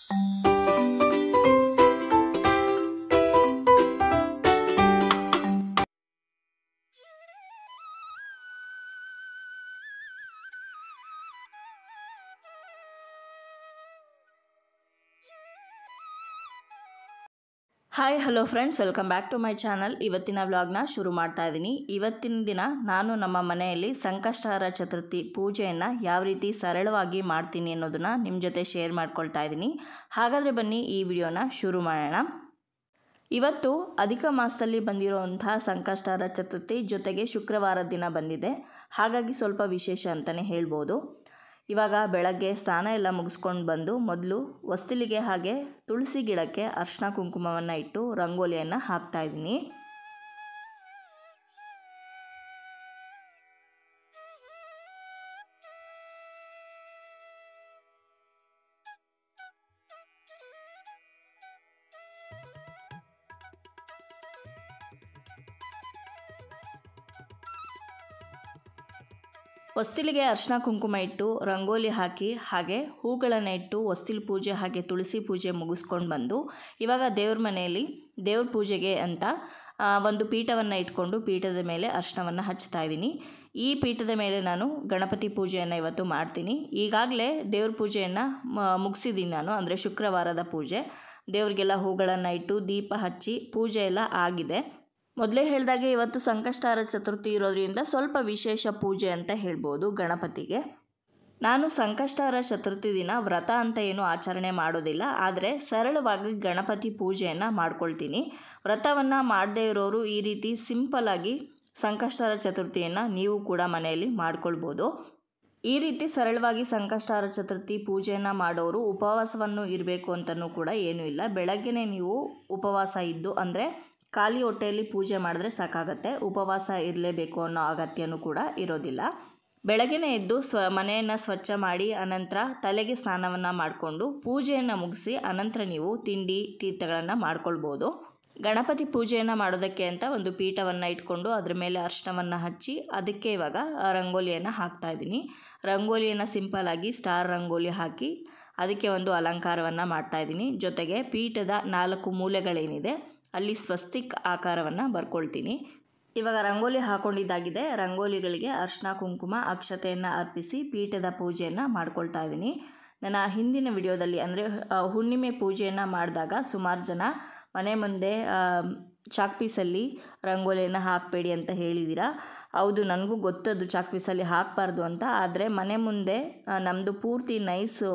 hi hello friends welcome back to my channel ಇವತ್ತಿನ ವ್ಲಾಗ್ನ ಶುರು ಮಾಡ್ತಾ ಇದ್ದೀನಿ ಇವತ್ತಿನ ದಿನ ನಾನು ನಮ್ಮ ಮನೆಯಲ್ಲಿ ಸಂಕಷ್ಟಹರ ಚತುರ್ಥಿ ಪೂಜೆಯನ್ನು ಯಾವ ರೀತಿ ಸರಳವಾಗಿ ಮಾಡ್ತೀನಿ ಅನ್ನೋದನ್ನು ನಿಮ್ಮ ಜೊತೆ ಶೇರ್ ಮಾಡ್ಕೊಳ್ತಾ ಇದ್ದೀನಿ ಹಾಗಾದರೆ ಬನ್ನಿ ಈ ವಿಡಿಯೋನ ಶುರು ಮಾಡೋಣ ಇವತ್ತು ಅಧಿಕ ಮಾಸದಲ್ಲಿ ಬಂದಿರುವಂತಹ ಸಂಕಷ್ಟಹರ ಚತುರ್ಥಿ ಜೊತೆಗೆ ಶುಕ್ರವಾರದ ದಿನ ಬಂದಿದೆ ಹಾಗಾಗಿ ಸ್ವಲ್ಪ ವಿಶೇಷ ಅಂತಲೇ ಹೇಳ್ಬೋದು ಇವಾಗ ಬೆಳಗ್ಗೆ ಸ್ನಾನ ಎಲ್ಲ ಮುಗಿಸ್ಕೊಂಡು ಬಂದು ಮೊದಲು ಹೊಸ್ತಿಲಿಗೆ ಹಾಗೆ ತುಳಸಿ ಗಿಡಕ್ಕೆ ಅರ್ಶಿನ ಕುಂಕುಮವನ್ನು ಇಟ್ಟು ರಂಗೋಲಿಯನ್ನು ಹಾಕ್ತಾ ಇದ್ದೀನಿ ಹೊಸ್ತಿಲಿಗೆ ಅರ್ಶಿನ ಕುಂಕುಮ ಇಟ್ಟು ರಂಗೋಲಿ ಹಾಕಿ ಹಾಗೆ ಹೂಗಳನ್ನು ಇಟ್ಟು ಹೊಸ್ತಿಲು ಪೂಜೆ ಹಾಗೆ ತುಳಸಿ ಪೂಜೆ ಮುಗಿಸ್ಕೊಂಡು ಬಂದು ಇವಾಗ ದೇವ್ರ ಮನೆಯಲ್ಲಿ ದೇವ್ರ ಪೂಜೆಗೆ ಅಂತ ಒಂದು ಪೀಠವನ್ನು ಇಟ್ಕೊಂಡು ಪೀಠದ ಮೇಲೆ ಅರ್ಶಿನವನ್ನು ಹಚ್ತಾ ಇದ್ದೀನಿ ಈ ಪೀಠದ ಮೇಲೆ ನಾನು ಗಣಪತಿ ಪೂಜೆಯನ್ನು ಇವತ್ತು ಮಾಡ್ತೀನಿ ಈಗಾಗಲೇ ದೇವ್ರ ಪೂಜೆಯನ್ನು ಮುಗಿಸಿದ್ದೀನಿ ನಾನು ಅಂದರೆ ಶುಕ್ರವಾರದ ಪೂಜೆ ದೇವ್ರಿಗೆಲ್ಲ ಹೂಗಳನ್ನು ಇಟ್ಟು ದೀಪ ಹಚ್ಚಿ ಪೂಜೆ ಎಲ್ಲ ಆಗಿದೆ ಮೊದಲೇ ಹೇಳಿದಾಗೆ ಇವತ್ತು ಸಂಕಷ್ಟಹಾರ ಚತುರ್ಥಿ ಇರೋದ್ರಿಂದ ಸ್ವಲ್ಪ ವಿಶೇಷ ಪೂಜೆ ಅಂತ ಹೇಳ್ಬೋದು ಗಣಪತಿಗೆ ನಾನು ಸಂಕಷ್ಟಹಾರ ಚತುರ್ಥಿ ದಿನ ವ್ರತ ಅಂತ ಏನು ಆಚರಣೆ ಮಾಡೋದಿಲ್ಲ ಆದರೆ ಸರಳವಾಗಿ ಗಣಪತಿ ಪೂಜೆಯನ್ನು ಮಾಡ್ಕೊಳ್ತೀನಿ ವ್ರತವನ್ನು ಮಾಡದೇ ಇರೋರು ಈ ರೀತಿ ಸಿಂಪಲ್ಲಾಗಿ ಸಂಕಷ್ಟಹಾರ ಚತುರ್ಥಿಯನ್ನು ನೀವು ಕೂಡ ಮನೆಯಲ್ಲಿ ಮಾಡ್ಕೊಳ್ಬೋದು ಈ ರೀತಿ ಸರಳವಾಗಿ ಸಂಕಷ್ಟಹಾರ ಚತುರ್ಥಿ ಪೂಜೆಯನ್ನು ಮಾಡೋರು ಉಪವಾಸವನ್ನು ಇರಬೇಕು ಅಂತಲೂ ಕೂಡ ಏನೂ ಇಲ್ಲ ಬೆಳಗ್ಗೆನೇ ನೀವು ಉಪವಾಸ ಇದ್ದು ಅಂದರೆ ಖಾಲಿ ಹೊಟ್ಟೆಯಲ್ಲಿ ಪೂಜೆ ಮಾಡಿದ್ರೆ ಸಾಕಾಗತ್ತೆ ಉಪವಾಸ ಇರಲೇಬೇಕು ಅನ್ನೋ ಅಗತ್ಯನೂ ಕೂಡ ಇರೋದಿಲ್ಲ ಬೆಳಗ್ಗೆನೇ ಎದ್ದು ಸ್ವ ಮನೆಯನ್ನು ಸ್ವಚ್ಛ ಮಾಡಿ ಅನಂತರ ತಲೆಗೆ ಸ್ನಾನವನ್ನು ಮಾಡಿಕೊಂಡು ಪೂಜೆಯನ್ನು ಮುಗಿಸಿ ಅನಂತರ ನೀವು ತಿಂಡಿ ತೀರ್ಥಗಳನ್ನು ಮಾಡ್ಕೊಳ್ಬೋದು ಗಣಪತಿ ಪೂಜೆಯನ್ನು ಮಾಡೋದಕ್ಕೆ ಅಂತ ಒಂದು ಪೀಠವನ್ನು ಇಟ್ಕೊಂಡು ಅದ್ರ ಮೇಲೆ ಅರ್ಶನವನ್ನು ಹಚ್ಚಿ ಅದಕ್ಕೆ ಇವಾಗ ರಂಗೋಲಿಯನ್ನು ಹಾಕ್ತಾ ಇದ್ದೀನಿ ರಂಗೋಲಿಯನ್ನು ಸಿಂಪಲ್ಲಾಗಿ ಸ್ಟಾರ್ ರಂಗೋಲಿ ಹಾಕಿ ಅದಕ್ಕೆ ಒಂದು ಅಲಂಕಾರವನ್ನು ಮಾಡ್ತಾ ಇದ್ದೀನಿ ಜೊತೆಗೆ ಪೀಠದ ನಾಲ್ಕು ಮೂಲೆಗಳೇನಿದೆ ಅಲ್ಲಿ ಸ್ವಸ್ತಿಕ್ ಆಕಾರವನ್ನು ಬರ್ಕೊಳ್ತೀನಿ ಇವಾಗ ರಂಗೋಲಿ ಹಾಕೊಂಡಿದ್ದಾಗಿದೆ ರಂಗೋಲಿಗಳಿಗೆ ಅರ್ಶಿನ ಕುಂಕುಮ ಅಕ್ಷತೆಯನ್ನು ಅರ್ಪಿಸಿ ಪೀಠದ ಪೂಜೆಯನ್ನು ಮಾಡ್ಕೊಳ್ತಾ ಇದ್ದೀನಿ ನನ್ನ ಹಿಂದಿನ ವಿಡಿಯೋದಲ್ಲಿ ಅಂದರೆ ಹುಣ್ಣಿಮೆ ಪೂಜೆಯನ್ನು ಮಾಡಿದಾಗ ಸುಮಾರು ಜನ ಮನೆ ಮುಂದೆ ಚಾಕ್ ಪೀಸಲ್ಲಿ ರಂಗೋಲಿಯನ್ನು ಹಾಕಬೇಡಿ ಅಂತ ಹೇಳಿದ್ದೀರಾ ಹೌದು ನನಗೂ ಗೊತ್ತದು ಚಾಕ್ ಪೀಸಲ್ಲಿ ಹಾಕಬಾರ್ದು ಅಂತ ಆದರೆ ಮನೆ ಮುಂದೆ ನಮ್ಮದು ಪೂರ್ತಿ ನೈಸು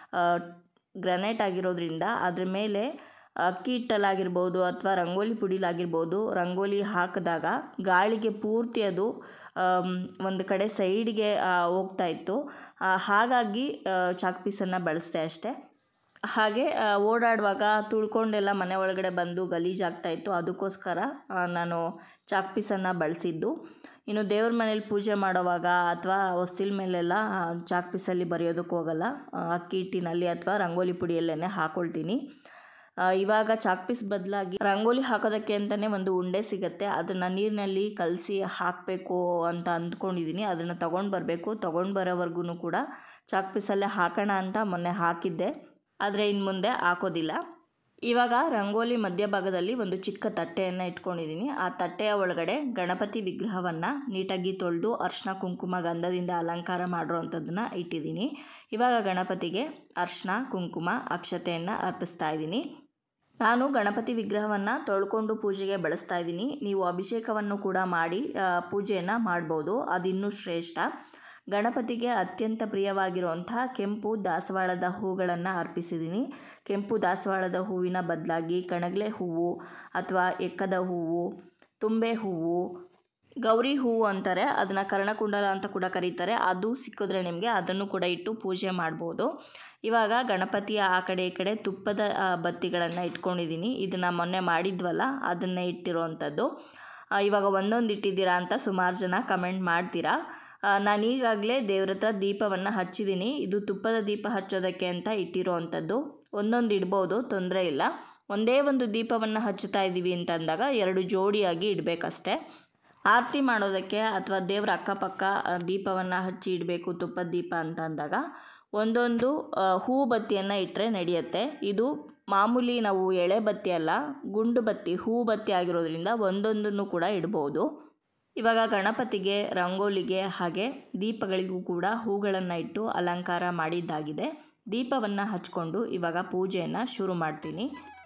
ಗ್ರನೈಟ್ ಆಗಿರೋದ್ರಿಂದ ಅದ್ರ ಮೇಲೆ ಅಕ್ಕಿ ಹಿಟ್ಟಲ್ಲಾಗಿರ್ಬೋದು ಅಥವಾ ರಂಗೋಲಿ ಪುಡಿಲಾಗಿರ್ಬೋದು ರಂಗೋಲಿ ಹಾಕಿದಾಗ ಗಾಳಿಗೆ ಪೂರ್ತಿ ಅದು ಒಂದು ಕಡೆ ಸೈಡ್ಗೆ ಹೋಗ್ತಾ ಇತ್ತು ಹಾಗಾಗಿ ಚಾಕ್ ಪೀಸನ್ನು ಬಳಸಿದೆ ಅಷ್ಟೇ ಹಾಗೆ ಓಡಾಡುವಾಗ ತುಳ್ಕೊಂಡೆಲ್ಲ ಮನೆ ಒಳಗಡೆ ಬಂದು ಗಲೀಜಾಗ್ತಾ ಇತ್ತು ಅದಕ್ಕೋಸ್ಕರ ನಾನು ಚಾಕ್ ಪೀಸನ್ನು ಬಳಸಿದ್ದು ಇನ್ನು ದೇವ್ರ ಮನೇಲಿ ಪೂಜೆ ಮಾಡೋವಾಗ ಅಥವಾ ಹೊಸ್ತಿಲ ಮೇಲೆಲ್ಲ ಚಾಕ್ ಪೀಸಲ್ಲಿ ಬರೆಯೋದಕ್ಕೆ ಹೋಗಲ್ಲ ಅಕ್ಕಿ ಹಿಟ್ಟಿನಲ್ಲಿ ಅಥವಾ ರಂಗೋಲಿ ಪುಡಿಯಲ್ಲೇ ಹಾಕ್ಕೊಳ್ತೀನಿ ಇವಾಗ ಚಾಕ್ ಪೀಸ್ ಬದಲಾಗಿ ರಂಗೋಲಿ ಹಾಕೋದಕ್ಕೆ ಅಂತಲೇ ಒಂದು ಉಂಡೆ ಸಿಗುತ್ತೆ ಅದನ್ನು ನೀರಿನಲ್ಲಿ ಕಲಸಿ ಹಾಕಬೇಕು ಅಂತ ಅಂದ್ಕೊಂಡಿದ್ದೀನಿ ಅದನ್ನು ತೊಗೊಂಡು ಬರಬೇಕು ತೊಗೊಂಡು ಬರೋವರೆಗೂ ಕೂಡ ಚಾಕ್ ಪೀಸಲ್ಲೇ ಹಾಕೋಣ ಅಂತ ಮೊನ್ನೆ ಹಾಕಿದ್ದೆ ಆದರೆ ಇನ್ನು ಮುಂದೆ ಹಾಕೋದಿಲ್ಲ ಇವಾಗ ರಂಗೋಲಿ ಮಧ್ಯಭಾಗದಲ್ಲಿ ಒಂದು ಚಿಕ್ಕ ತಟ್ಟೆಯನ್ನು ಇಟ್ಕೊಂಡಿದ್ದೀನಿ ಆ ತಟ್ಟೆಯ ಒಳಗಡೆ ಗಣಪತಿ ವಿಗ್ರಹವನ್ನು ನೀಟಾಗಿ ತೊಳೆದು ಅರ್ಶಿನ ಕುಂಕುಮ ಗಂಧದಿಂದ ಅಲಂಕಾರ ಮಾಡಿರೋವಂಥದ್ದನ್ನು ಇಟ್ಟಿದ್ದೀನಿ ಇವಾಗ ಗಣಪತಿಗೆ ಅರ್ಶಿನ ಕುಂಕುಮ ಅಕ್ಷತೆಯನ್ನು ಅರ್ಪಿಸ್ತಾ ಇದ್ದೀನಿ ನಾನು ಗಣಪತಿ ವಿಗ್ರಹವನ್ನು ತೊಳ್ಕೊಂಡು ಪೂಜೆಗೆ ಬಳಸ್ತಾ ಇದ್ದೀನಿ ನೀವು ಅಭಿಷೇಕವನ್ನು ಕೂಡ ಮಾಡಿ ಪೂಜೆಯನ್ನು ಮಾಡ್ಬೋದು ಅದಿನ್ನೂ ಶ್ರೇಷ್ಠ ಗಣಪತಿಗೆ ಅತ್ಯಂತ ಪ್ರಿಯವಾಗಿರುವಂಥ ಕೆಂಪು ದಾಸವಾಳದ ಹೂಗಳನ್ನು ಅರ್ಪಿಸಿದ್ದೀನಿ ಕೆಂಪು ದಾಸವಾಳದ ಹೂವಿನ ಬದಲಾಗಿ ಕಣಗಲೆ ಹೂವು ಅಥವಾ ಎಕ್ಕದ ಹೂವು ತುಂಬೆ ಹೂವು ಗೌರಿ ಹೂವು ಅಂತಾರೆ ಅದನ್ನು ಕರ್ಣಕುಂಡಲ ಅಂತ ಕೂಡ ಕರೀತಾರೆ ಅದು ಸಿಕ್ಕಿದ್ರೆ ನಿಮಗೆ ಅದನ್ನು ಕೂಡ ಇಟ್ಟು ಪೂಜೆ ಮಾಡ್ಬೋದು ಇವಾಗ ಗಣಪತಿಯ ಆ ಕಡೆ ಈ ಕಡೆ ತುಪ್ಪದ ಬತ್ತಿಗಳನ್ನು ಇಟ್ಕೊಂಡಿದ್ದೀನಿ ಇದನ್ನು ಮೊನ್ನೆ ಮಾಡಿದ್ವಲ್ಲ ಅದನ್ನೇ ಇಟ್ಟಿರೋವಂಥದ್ದು ಇವಾಗ ಒಂದೊಂದು ಇಟ್ಟಿದ್ದೀರಾ ಅಂತ ಸುಮಾರು ಜನ ಕಮೆಂಟ್ ಮಾಡ್ತೀರಾ ನಾನು ಈಗಾಗಲೇ ದೇವ್ರ ಹತ್ರ ದೀಪವನ್ನು ಹಚ್ಚಿದ್ದೀನಿ ಇದು ತುಪ್ಪದ ದೀಪ ಹಚ್ಚೋದಕ್ಕೆ ಅಂತ ಇಟ್ಟಿರೋ ಅಂಥದ್ದು ಒಂದೊಂದು ಇಡ್ಬೋದು ತೊಂದರೆ ಇಲ್ಲ ಒಂದೇ ಒಂದು ದೀಪವನ್ನು ಹಚ್ಚುತ್ತಾ ಇದ್ದೀವಿ ಅಂತ ಅಂದಾಗ ಎರಡು ಜೋಡಿಯಾಗಿ ಇಡಬೇಕಷ್ಟೆ ಆರತಿ ಮಾಡೋದಕ್ಕೆ ಅಥವಾ ದೇವರ ಅಕ್ಕಪಕ್ಕ ದೀಪವನ್ನು ಹಚ್ಚಿ ಇಡಬೇಕು ತುಪ್ಪದ ದೀಪ ಅಂತ ಅಂದಾಗ ಒಂದೊಂದು ಆ, ಹೂ ಬತ್ತಿಯನ್ನು ಇಟ್ಟರೆ ನಡೆಯುತ್ತೆ ಇದು ಮಾಮೂಲಿ ನಾವು ಎಳೆ ಬತ್ತಿ ಅಲ್ಲ ಗುಂಡು ಬತ್ತಿ ಹೂ ಬತ್ತಿ ಆಗಿರೋದ್ರಿಂದ ಒಂದೊಂದನ್ನು ಕೂಡ ಇಡ್ಬೋದು ಇವಾಗ ಗಣಪತಿಗೆ ರಂಗೋಲಿಗೆ ಹಾಗೆ ದೀಪಗಳಿಗೂ ಕೂಡ ಹೂಗಳನ್ನು ಇಟ್ಟು ಅಲಂಕಾರ ಮಾಡಿದ್ದಾಗಿದೆ ದೀಪವನ್ನು ಹಚ್ಕೊಂಡು ಇವಾಗ ಪೂಜೆಯನ್ನು ಶುರು ಮಾಡ್ತೀನಿ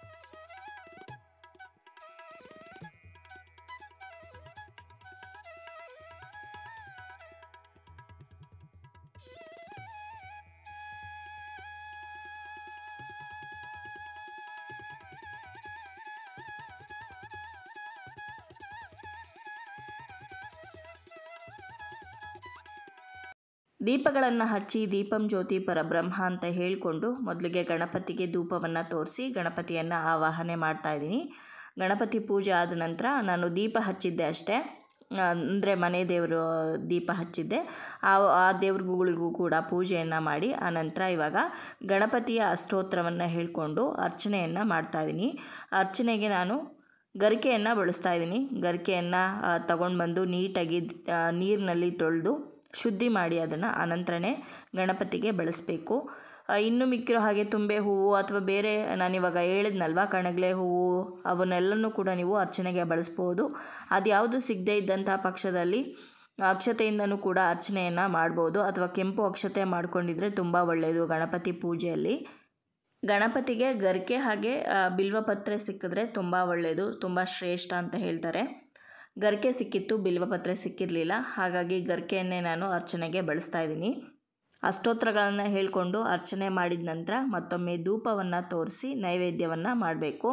ದೀಪಗಳನ್ನು ಹಚ್ಚಿ ದೀಪಂ ಜ್ಯೋತಿ ಪರಬ್ರಹ್ಮ ಅಂತ ಹೇಳಿಕೊಂಡು ಮೊದಲಿಗೆ ಗಣಪತಿಗೆ ಧೂಪವನ್ನು ತೋರಿಸಿ ಗಣಪತಿಯನ್ನು ಆವಾಹನೆ ಮಾಡ್ತಾ ಇದ್ದೀನಿ ಗಣಪತಿ ಪೂಜೆ ಆದ ನಂತರ ನಾನು ದೀಪ ಹಚ್ಚಿದ್ದೆ ಅಷ್ಟೇ ಅಂದರೆ ಮನೆ ದೇವರು ದೀಪ ಹಚ್ಚಿದ್ದೆ ಆ ಆ ದೇವ್ರುಗಳಿಗೂ ಕೂಡ ಪೂಜೆಯನ್ನು ಮಾಡಿ ಆನಂತರ ಇವಾಗ ಗಣಪತಿಯ ಅಷ್ಟೋತ್ತರವನ್ನು ಹೇಳಿಕೊಂಡು ಅರ್ಚನೆಯನ್ನು ಮಾಡ್ತಾಯಿದ್ದೀನಿ ಅರ್ಚನೆಗೆ ನಾನು ಗರಿಕೆಯನ್ನು ಬಳಸ್ತಾ ಇದ್ದೀನಿ ಗರಿಕೆಯನ್ನು ತಗೊಂಡು ಬಂದು ನೀಟಾಗಿ ಆ, ನೀರಿನಲ್ಲಿ ತೊಳೆದು ಶುದ್ಧಿ ಮಾಡಿ ಅದನ್ನು ಅನಂತರನೇ ಗಣಪತಿಗೆ ಬಳಸಬೇಕು ಇನ್ನು ಮಿಕ್ಕಿರೋ ಹಾಗೆ ತುಂಬೆ ಹೂವು ಅಥವಾ ಬೇರೆ ನಾನಿವಾಗ ಹೇಳಿದ್ನಲ್ವ ಕಣಗ್ಲೆ ಹೂವು ಅವನ್ನೆಲ್ಲನೂ ಕೂಡ ನೀವು ಅರ್ಚನೆಗೆ ಬಳಸ್ಬೋದು ಅದು ಯಾವುದು ಸಿಗದೇ ಇದ್ದಂಥ ಪಕ್ಷದಲ್ಲಿ ಅಕ್ಷತೆಯಿಂದನೂ ಕೂಡ ಅರ್ಚನೆಯನ್ನು ಮಾಡ್ಬೋದು ಅಥವಾ ಕೆಂಪು ಅಕ್ಷತೆ ಮಾಡ್ಕೊಂಡಿದ್ರೆ ತುಂಬ ಒಳ್ಳೆಯದು ಗಣಪತಿ ಪೂಜೆಯಲ್ಲಿ ಗಣಪತಿಗೆ ಗರಿಕೆ ಹಾಗೆ ಆ, ಬಿಲ್ವಪತ್ರೆ ಸಿಕ್ಕಿದ್ರೆ ತುಂಬ ಒಳ್ಳೆಯದು ತುಂಬ ಶ್ರೇಷ್ಠ ಅಂತ ಹೇಳ್ತಾರೆ ಗರಿಕೆ ಸಿಕ್ಕಿತ್ತು ಬಿಲ್ವಪತ್ರೆ ಸಿಕ್ಕಿರಲಿಲ್ಲ ಹಾಗಾಗಿ ಗರಿಕೆಯನ್ನೇ ನಾನು ಅರ್ಚನೆಗೆ ಬಳಸ್ತಾ ಇದ್ದೀನಿ ಅಷ್ಟೋತ್ತರಗಳನ್ನು ಹೇಳಿಕೊಂಡು ಅರ್ಚನೆ ಮಾಡಿದ ನಂತರ ಮತ್ತೊಮ್ಮೆ ಧೂಪವನ್ನು ತೋರಿಸಿ ನೈವೇದ್ಯವನ್ನು ಮಾಡಬೇಕು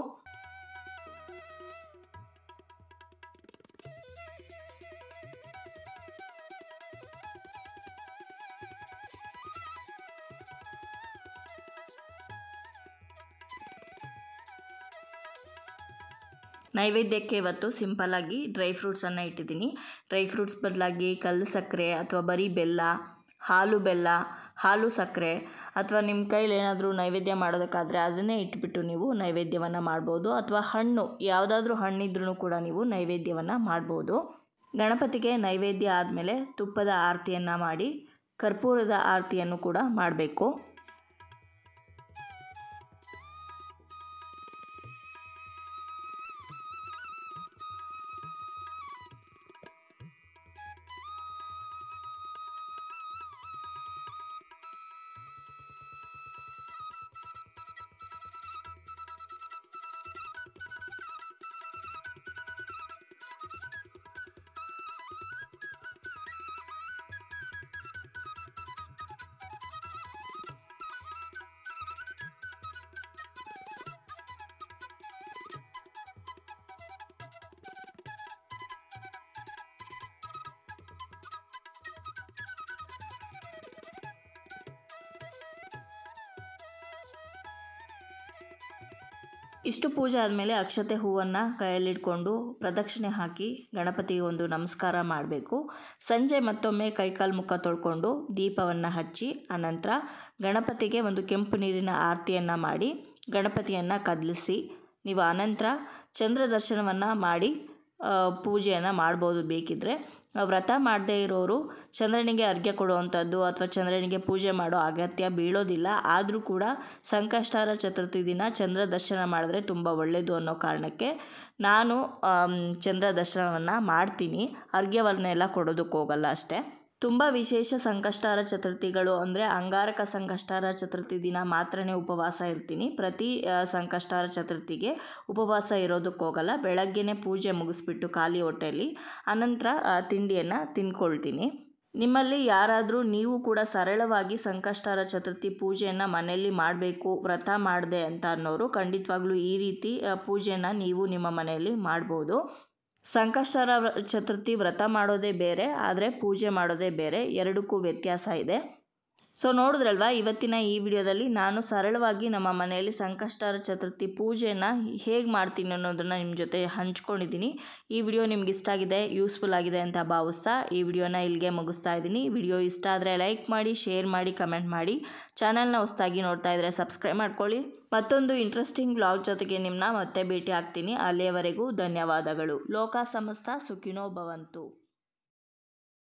ನೈವೇದ್ಯಕ್ಕೆ ಇವತ್ತು ಸಿಂಪಲ್ಲಾಗಿ ಡ್ರೈ ಫ್ರೂಟ್ಸನ್ನು ಇಟ್ಟಿದ್ದೀನಿ ಡ್ರೈ ಫ್ರೂಟ್ಸ್ ಬದಲಾಗಿ ಕಲ್ಲು ಸಕ್ಕರೆ ಅಥವಾ ಬರೀ ಬೆಲ್ಲ ಹಾಲು ಬೆಲ್ಲ ಹಾಲು ಸಕ್ಕರೆ ಅಥವಾ ನಿಮ್ಮ ಕೈಲಿ ಏನಾದರೂ ನೈವೇದ್ಯ ಮಾಡೋದಕ್ಕಾದರೆ ಅದನ್ನೇ ಇಟ್ಬಿಟ್ಟು ನೀವು ನೈವೇದ್ಯವನ್ನು ಮಾಡ್ಬೋದು ಅಥವಾ ಹಣ್ಣು ಯಾವುದಾದ್ರೂ ಹಣ್ಣಿದ್ರೂ ಕೂಡ ನೀವು ನೈವೇದ್ಯವನ್ನು ಮಾಡ್ಬೋದು ಗಣಪತಿಗೆ ನೈವೇದ್ಯ ಆದಮೇಲೆ ತುಪ್ಪದ ಆರತಿಯನ್ನು ಮಾಡಿ ಕರ್ಪೂರದ ಆರತಿಯನ್ನು ಕೂಡ ಮಾಡಬೇಕು ಇಷ್ಟು ಪೂಜೆ ಆದಮೇಲೆ ಅಕ್ಷತೆ ಹೂವನ್ನು ಕೈಯಲ್ಲಿಟ್ಕೊಂಡು ಪ್ರದಕ್ಷಿಣೆ ಹಾಕಿ ಗಣಪತಿಗೆ ಒಂದು ನಮಸ್ಕಾರ ಮಾಡಬೇಕು ಸಂಜೆ ಮತ್ತೊಮ್ಮೆ ಕೈಕಾಲು ಮುಖ ತೊಳ್ಕೊಂಡು ದೀಪವನ್ನು ಹಚ್ಚಿ ಆನಂತರ ಗಣಪತಿಗೆ ಒಂದು ಕೆಂಪು ನೀರಿನ ಆರತಿಯನ್ನು ಮಾಡಿ ಗಣಪತಿಯನ್ನು ಕದಲಿಸಿ ನೀವು ಆನಂತರ ಚಂದ್ರ ದರ್ಶನವನ್ನು ಮಾಡಿ ಪೂಜೆಯನ್ನು ಮಾಡ್ಬೋದು ಬೇಕಿದ್ದರೆ ವ್ರತ ಮಾಡದೇ ಇರೋರು ಚಂದ್ರನಿಗೆ ಅರ್ಘ್ಯ ಕೊಡುವಂಥದ್ದು ಅಥವಾ ಚಂದ್ರನಿಗೆ ಪೂಜೆ ಮಾಡೋ ಅಗತ್ಯ ಬೀಳೋದಿಲ್ಲ ಆದರೂ ಕೂಡ ಸಂಕಷ್ಟಾರ ಚತುರ್ಥಿ ದಿನ ಚಂದ್ರ ದರ್ಶನ ಮಾಡಿದ್ರೆ ತುಂಬ ಒಳ್ಳೆಯದು ಅನ್ನೋ ಕಾರಣಕ್ಕೆ ನಾನು ಆಮ್, ಚಂದ್ರ ದರ್ಶನವನ್ನು ಮಾಡ್ತೀನಿ ಅರ್ಘ್ಯವನ್ನೆಲ್ಲ ಕೊಡೋದಕ್ಕೆ ಹೋಗಲ್ಲ ಅಷ್ಟೇ ತುಂಬ ವಿಶೇಷ ಸಂಕಷ್ಟಾರ ಚತುರ್ಥಿಗಳು ಅಂದರೆ ಅಂಗಾರಕ ಸಂಕಷ್ಟಾರ ಚತುರ್ಥಿ ದಿನ ಮಾತ್ರನೇ ಉಪವಾಸ ಇರ್ತೀನಿ ಪ್ರತಿ ಆ, ಸಂಕಷ್ಟಾರ ಚತುರ್ಥಿಗೆ ಉಪವಾಸ ಇರೋದಕ್ಕೆ ಹೋಗಲ್ಲ ಬೆಳಗ್ಗೆನೇ ಪೂಜೆ ಮುಗಿಸ್ಬಿಟ್ಟು ಖಾಲಿ ಹೊಟ್ಟೆಯಲ್ಲಿ ಅನಂತರ ಆ, ತಿಂಡಿಯನ್ನು ತಿಂದ್ಕೊಳ್ತೀನಿ ನಿಮ್ಮಲ್ಲಿ ಯಾರಾದರೂ ನೀವು ಕೂಡ ಸರಳವಾಗಿ ಸಂಕಷ್ಟಾರ ಚತುರ್ಥಿ ಪೂಜೆಯನ್ನು ಮನೆಯಲ್ಲಿ ಮಾಡಬೇಕು ವ್ರತ ಮಾಡಿದೆ ಅಂತ ಅನ್ನೋರು ಖಂಡಿತವಾಗ್ಲೂ ಈ ರೀತಿ ಆ, ಪೂಜೆನ ನೀವು ನಿಮ್ಮ ಮನೆಯಲ್ಲಿ ಮಾಡ್ಬೋದು ಸಂಕಷ್ಟಾರ ವ್ರ- ಚತುರ್ಥಿ ವ್ರತ ಮಾಡೋದೇ ಬೇರೆ ಆದರೆ ಪೂಜೆ ಮಾಡೋದೇ ಬೇರೆ ಎರಡಕ್ಕೂ ವ್ಯತ್ಯಾಸ ಇದೆ ಸೊ ನೋಡಿದ್ರಲ್ವಾ ಇವತ್ತಿನ ಈ ವಿಡಿಯೋದಲ್ಲಿ ನಾನು ಸರಳವಾಗಿ ನಮ್ಮ ಮನೆಯಲ್ಲಿ ಸಂಕಷ್ಟಾರ ಚತುರ್ಥಿ ಪೂಜೆನ ಹೇಗೆ ಮಾಡ್ತೀನಿ ಅನ್ನೋದನ್ನು ನಿಮ್ಮ ಜೊತೆ ಹಂಚ್ಕೊಂಡಿದ್ದೀನಿ ಈ ವಿಡಿಯೋ ನಿಮ್ಗೆ ಇಷ್ಟ ಆಗಿದೆ ಯೂಸ್ಫುಲ್ ಆಗಿದೆ ಅಂತ ಭಾವಿಸ್ತಾ ಈ ವಿಡಿಯೋನ ಇಲ್ಲಿಗೆ ಮುಗಿಸ್ತಾ ಇದ್ದೀನಿ ವಿಡಿಯೋ ಇಷ್ಟ ಆದರೆ ಲೈಕ್ ಮಾಡಿ ಶೇರ್ ಮಾಡಿ ಕಮೆಂಟ್ ಮಾಡಿ ಚಾನಲ್ನ ಹೊಸದಾಗಿ ನೋಡ್ತಾ ಇದ್ದರೆ ಸಬ್ಸ್ಕ್ರೈಬ್ ಮಾಡ್ಕೊಳ್ಳಿ ಮತ್ತೊಂದು ಇಂಟ್ರೆಸ್ಟಿಂಗ್ ಬ್ಲಾಗ್ ಜೊತೆಗೆ ನಿಮ್ಮನ್ನ ಮತ್ತೆ ಭೇಟಿ ಆಗ್ತೀನಿ ಅಲ್ಲಿಯವರೆಗೂ ಧನ್ಯವಾದಗಳು ಲೋಕ ಸಮಸ್ತ ಸುಖಿನೋ ಭವಂತು